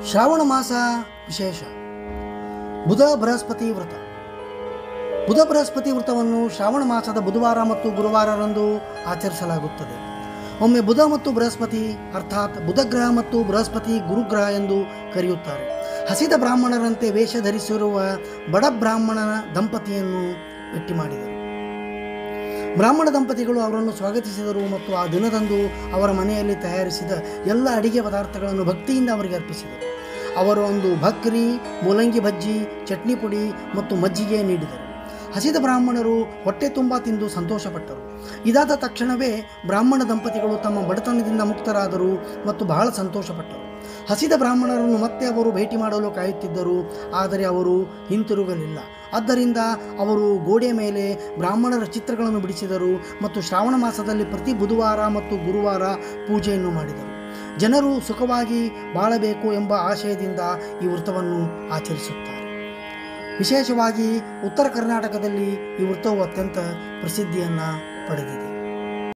ಶ್ರಾವಣ ಮಾಸ ವಿಶೇಷ ಬುಧ ಬೃಹಸ್ಪತಿ ವ್ರತ ಬುಧ ಬೃಹಸ್ಪತಿ ವ್ರತವನ್ನು ಶ್ರಾವಣ ಮಾಸದ ಬುಧವಾರ ಮತ್ತು ಗುರುವಾರರಂದು ಆಚರಿಸಲಾಗುತ್ತದೆ ಒಮ್ಮೆ ಬುಧ ಮತ್ತು ಬೃಹಸ್ಪತಿ ಅರ್ಥಾತ್ ಬುಧಗ್ರಹ ಮತ್ತು ಬೃಹಸ್ಪತಿ ಗುರುಗ್ರಹ ಎಂದು ಕರೆಯುತ್ತಾರೆ ಹಸಿದ ಬ್ರಾಹ್ಮಣರಂತೆ ವೇಷ ಧರಿಸಿರುವ ಬಡ ಬ್ರಾಹ್ಮಣನ ದಂಪತಿಯನ್ನು ಭೇಟಿ ಮಾಡಿದರು ಬ್ರಾಹ್ಮಣ ದಂಪತಿಗಳು ಅವರನ್ನು ಸ್ವಾಗತಿಸಿದರು ಮತ್ತು ಆ ದಿನದಂದು ಅವರ ಮನೆಯಲ್ಲಿ ತಯಾರಿಸಿದ ಎಲ್ಲ ಅಡಿಗೆ ಪದಾರ್ಥಗಳನ್ನು ಭಕ್ತಿಯಿಂದ ಅವರಿಗೆ ಅರ್ಪಿಸಿದರು ಅವರು ಒಂದು ಭಕ್ರಿ ಮೂಲಂಗಿ ಬಜ್ಜಿ ಚಟ್ನಿ ಪುಡಿ ಮತ್ತು ಮಜ್ಜಿಗೆ ನೀಡಿದರು ಹಸಿದ ಬ್ರಾಹ್ಮಣರು ಹೊಟ್ಟೆ ತುಂಬ ತಿಂದು ಸಂತೋಷಪಟ್ಟರು ಇದಾದ ತಕ್ಷಣವೇ ಬ್ರಾಹ್ಮಣ ದಂಪತಿಗಳು ತಮ್ಮ ಬಡತನದಿಂದ ಮುಕ್ತರಾದರು ಮತ್ತು ಬಹಳ ಸಂತೋಷಪಟ್ಟರು ಹಸಿದ ಬ್ರಾಹ್ಮಣರನ್ನು ಮತ್ತೆ ಅವರು ಭೇಟಿ ಮಾಡಲು ಕಾಯುತ್ತಿದ್ದರು ಆದರೆ ಅವರು ಹಿಂತಿರುಗಲಿಲ್ಲ ಆದ್ದರಿಂದ ಅವರು ಗೋಡೆಯ ಮೇಲೆ ಬ್ರಾಹ್ಮಣರ ಚಿತ್ರಗಳನ್ನು ಬಿಡಿಸಿದರು ಮತ್ತು ಶ್ರಾವಣ ಮಾಸದಲ್ಲಿ ಪ್ರತಿ ಬುಧವಾರ ಮತ್ತು ಗುರುವಾರ ಪೂಜೆಯನ್ನು ಮಾಡಿದರು ಜನರು ಸುಖವಾಗಿ ಬಾಳಬೇಕು ಎಂಬ ಆಶಯದಿಂದ ಈ ವೃತ್ತವನ್ನು ಆಚರಿಸುತ್ತಾರೆ ವಿಶೇಷವಾಗಿ ಉತ್ತರ ಕರ್ನಾಟಕದಲ್ಲಿ ಈ ವೃತ್ತವು ಅತ್ಯಂತ ಪ್ರಸಿದ್ಧಿಯನ್ನು ಪಡೆದಿದೆ